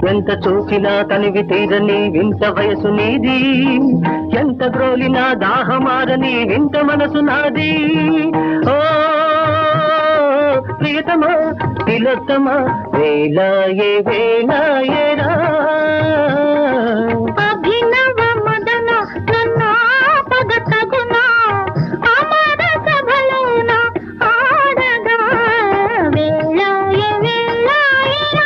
ఎంత చూసినా తనివి తీరని వింత వయసు నీది ఎంత గ్రోలినా దాహమారని వింత మనసు నాది ఓ ప్రియతమా తిలోత్తమా వేలాయే వేలాయేరా అభినవ మదన నన్ను ఆపగ తగునా అమర సభలోన ఆడగా వేళాయ వేళాయరా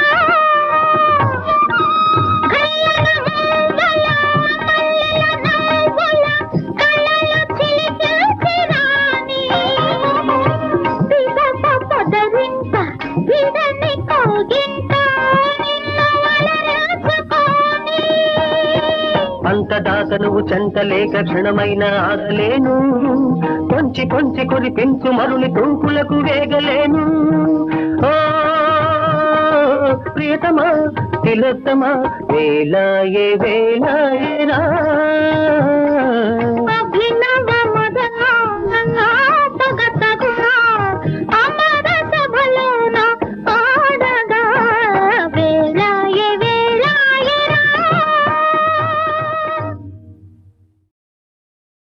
గల్లన మూగల మల్లెల నవ్వుల కళ్ళల చిలికేసి రాణి పిదప పొదరింత విడని కోగింత నిన్ను వలరేసుకొని అంతదాకా నువ్వు చెంతలేక క్షణమైన ఆగలేను కొంచి కొంచి కురిపించు మరుని తూపులకు వేగలేను ఓ ప్రియతమా తిలోత్తమా వేలాయే వేలాయేరా